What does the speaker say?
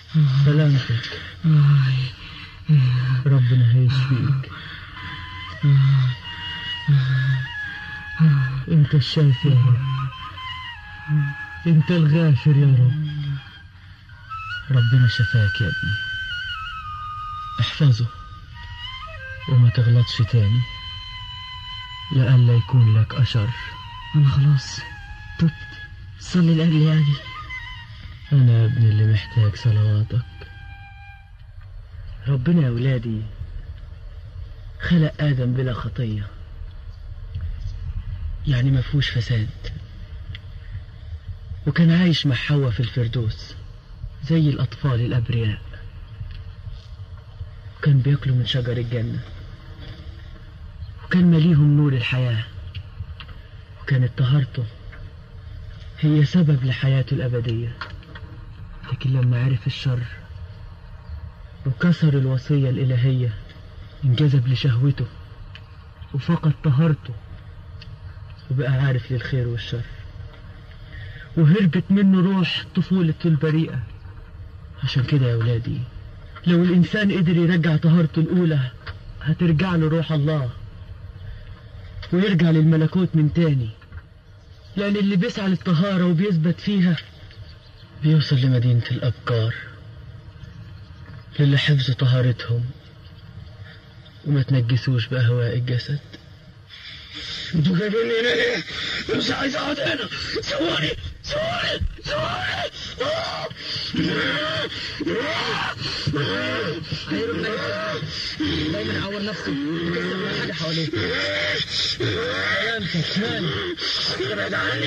سلامتك ربنا هيشفيك انت الشافي يا رب انت الغافر يا رب ربنا شفاك يا ابني احفظه وما تغلطش تاني لئلا يكون لك أشر أنا خلاص تبت صلي لأجلي يا أبي أنا يا ابني اللي محتاج صلواتك ربنا يا ولادي خلق آدم بلا خطية يعني ما فيهوش فساد وكان عايش مع حواء في الفردوس زي الأطفال الأبرياء وكان بياكلوا من شجر الجنة وكان مليهم نور الحياة وكانت طهارته هي سبب لحياته الأبدية لكن لما عرف الشر وكسر الوصية الإلهية انجذب لشهوته وفقد طهارته وبقى عارف للخير والشر وهربت منه روح طفولته البريئة عشان كده يا ولادي لو الإنسان قدر يرجع طهارته الأولى هترجع له روح الله ويرجع للملكوت من تاني لأن اللي بيسعى للطهارة وبيثبت فيها بيوصل لمدينة الأبكار للي حفظوا طهارتهم وما تنجسوش بأهواء الجسد انتوا جايبيني هنا ليه؟ مش عايز اقعد هنا سووني سووني سووني دايما يعور نفسه يكسر حاجة حواليه سلامتك مالك ابعد عني